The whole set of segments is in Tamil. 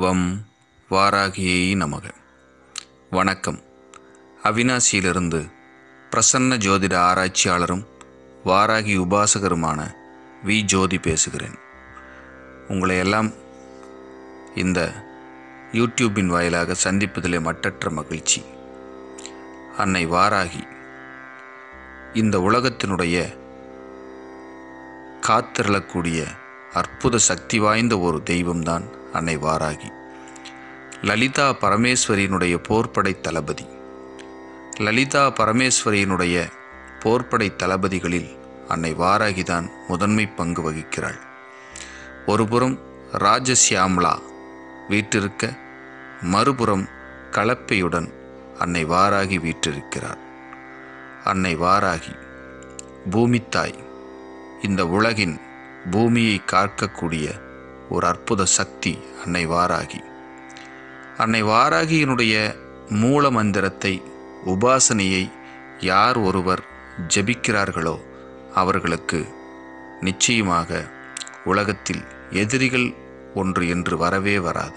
வம் வாராகியை நமக வணக்கம் அவினாசியிலிருந்து பிரசன்ன ஜோதிட ஆராய்ச்சியாளரும் வாராகி உபாசகருமான வி ஜோதி பேசுகிறேன் உங்களை எல்லாம் இந்த யூடியூப்பின் வாயிலாக சந்திப்பதிலே மட்டற்ற மகிழ்ச்சி அன்னை வாராகி இந்த உலகத்தினுடைய காத்திரளக்கூடிய அற்புத சக்தி வாய்ந்த ஒரு தெய்வம்தான் அன்னை வாராகி லலிதா பரமேஸ்வரியினுடைய போர்ப்படை தளபதி லலிதா பரமேஸ்வரியினுடைய போர்ப்படை தளபதிகளில் அன்னை வாராகி தான் முதன்மை பங்கு வகிக்கிறாள் ஒருபுறம் ராஜசியாம்லா வீற்றிருக்க மறுபுறம் கலப்பையுடன் அன்னை வாராகி வீற்றிருக்கிறார் அன்னை வாராகி பூமித்தாய் இந்த உலகின் பூமியை காக்கக்கூடிய ஒரு அற்புத சக்தி அன்னை வாராகி அன்னை வாராகியினுடைய மூல மந்திரத்தை உபாசனையை யார் ஒருவர் ஜெபிக்கிறார்களோ அவர்களுக்கு நிச்சயமாக உலகத்தில் எதிரிகள் ஒன்று என்று வரவே வராது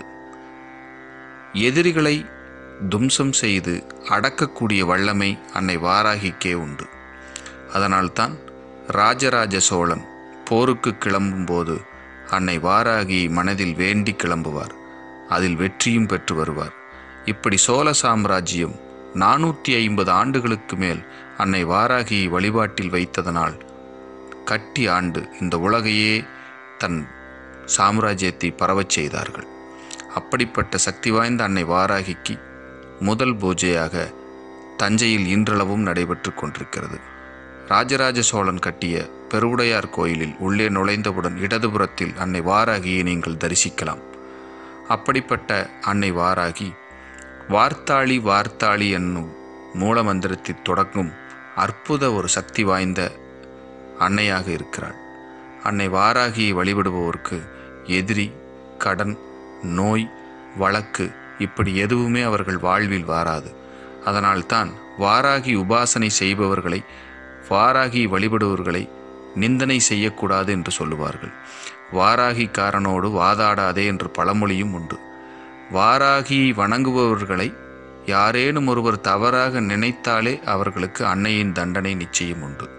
எதிரிகளை தும்சம் செய்து அடக்கக்கூடிய வல்லமை அன்னை வாராகிக்கே உண்டு அதனால்தான் ராஜராஜ சோழன் போருக்கு கிளம்பும்போது அன்னை வாராகியை மனதில் வேண்டி கிளம்புவார் அதில் வெற்றியும் பெற்று வருவார் இப்படி சோழ சாம்ராஜ்யம் நானூற்றி ஐம்பது ஆண்டுகளுக்கு மேல் அன்னை வாராகியை வழிபாட்டில் வைத்ததனால் கட்டி ஆண்டு இந்த உலகையே தன் சாம்ராஜ்யத்தை பரவச் செய்தார்கள் அப்படிப்பட்ட சக்தி வாய்ந்த அன்னை வாராகிக்கு முதல் பூஜையாக தஞ்சையில் இன்றளவும் நடைபெற்று கொண்டிருக்கிறது ராஜராஜ சோழன் கட்டிய பெருவுடையார் கோயிலில் உள்ளே நுழைந்தவுடன் இடதுபுறத்தில் அன்னை வாராகியை நீங்கள் தரிசிக்கலாம் அப்படிப்பட்ட அன்னை வாராகி வார்த்தாளி வார்த்தாளி என்னும் மூலமந்திரத்தில் தொடங்கும் அற்புத ஒரு சக்தி வாய்ந்த அன்னையாக இருக்கிறாள் அன்னை வாராகியை வழிபடுபவருக்கு எதிரி கடன் நோய் வழக்கு இப்படி எதுவுமே அவர்கள் வாழ்வில் வாராது அதனால்தான் வாராகி உபாசனை செய்பவர்களை வாராகி வழிபடுபவர்களை நிந்தனை செய்யக்கூடாது என்று சொல்லுவார்கள் வாராகிக்காரனோடு வாதாடாதே என்று பழமொழியும் உண்டு வாராகியை வணங்குபவர்களை யாரேனும் ஒருவர் தவறாக நினைத்தாலே அவர்களுக்கு அன்னையின் தண்டனை நிச்சயம் உண்டு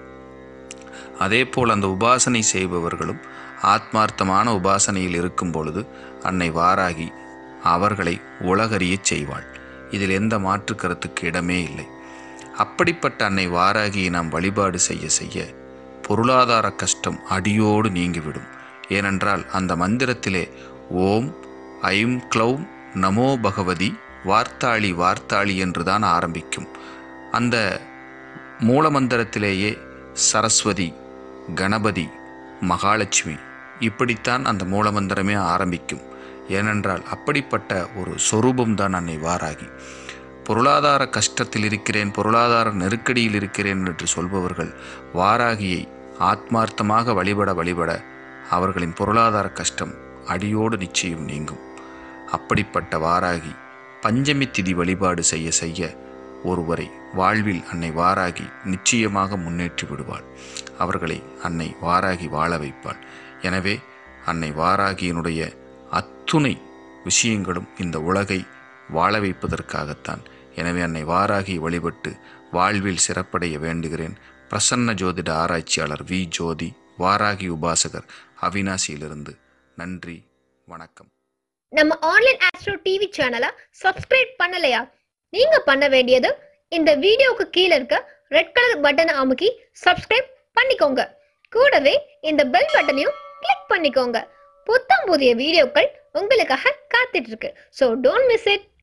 அதேபோல் அந்த உபாசனை செய்பவர்களும் ஆத்மார்த்தமான உபாசனையில் இருக்கும் பொழுது அன்னை வாராகி அவர்களை உலகறியச் செய்வாள் இதில் எந்த மாற்று கருத்துக்கு இடமே இல்லை அப்படிப்பட்ட அன்னை வாராகியை நாம் வழிபாடு செய்ய செய்ய பொருளாதார கஷ்டம் அடியோடு நீங்கிவிடும் ஏனென்றால் அந்த மந்திரத்திலே ஓம் ஐம் க்ளௌம் நமோ பகவதி வார்த்தாளி வார்த்தாளி என்றுதான் ஆரம்பிக்கும் அந்த மூலமந்திரத்திலேயே சரஸ்வதி கணபதி மகாலட்சுமி இப்படித்தான் அந்த மூலமந்திரமே ஆரம்பிக்கும் ஏனென்றால் அப்படிப்பட்ட ஒரு சொரூபம்தான் அன்னை வாராகி பொருளாதார கஷ்டத்தில் இருக்கிறேன் பொருளாதார நெருக்கடியில் இருக்கிறேன் என்று சொல்பவர்கள் வாராகியை ஆத்மார்த்தமாக வழிபட வழிபட அவர்களின் பொருளாதார கஷ்டம் அடியோடு நிச்சயம் நீங்கும் அப்படிப்பட்ட வாராகி பஞ்சமி திதி வழிபாடு செய்ய செய்ய ஒருவரை வாழ்வில் அன்னை வாராகி நிச்சயமாக முன்னேற்றி விடுவாள் அவர்களை அன்னை வாராகி வாழ வைப்பாள் எனவே அன்னை வாராகியினுடைய அத்துணை விஷயங்களும் இந்த உலகை வாழ வைப்பதற்காகத்தான் எனவே அன்னை வாராகி வழிபட்டு வாழ்வில் சிறப்படைய வேண்டுகிறேன் பிரசன்ன ஜோதிட ஆராய்ச்சியாளர் வி ஜோதி வாராகி உபாசகர் அவினாசியிலிருந்து நன்றி வணக்கம் நம்ம ஆன்லைன் ஆஸ்ட்ரோ டிவி சேனலை சப்ஸ்கிரைப் பண்ணலையா நீங்க பண்ண வேண்டியது இந்த வீடியோவுக்கு கீழே இருக்க ரெட் கலர் பட்டனை அமுக்கி சப்ஸ்கிரைப் பண்ணிக்கோங்க கூடவே இந்த பெல் பட்டனையும் கிளிக் பண்ணிக்கோங்க புத்தம் புதிய வீடியோக்கள் உங்களுக்காக காத்துட்டு இருக்கு ஸோ டோன்ட் மிஸ் இட்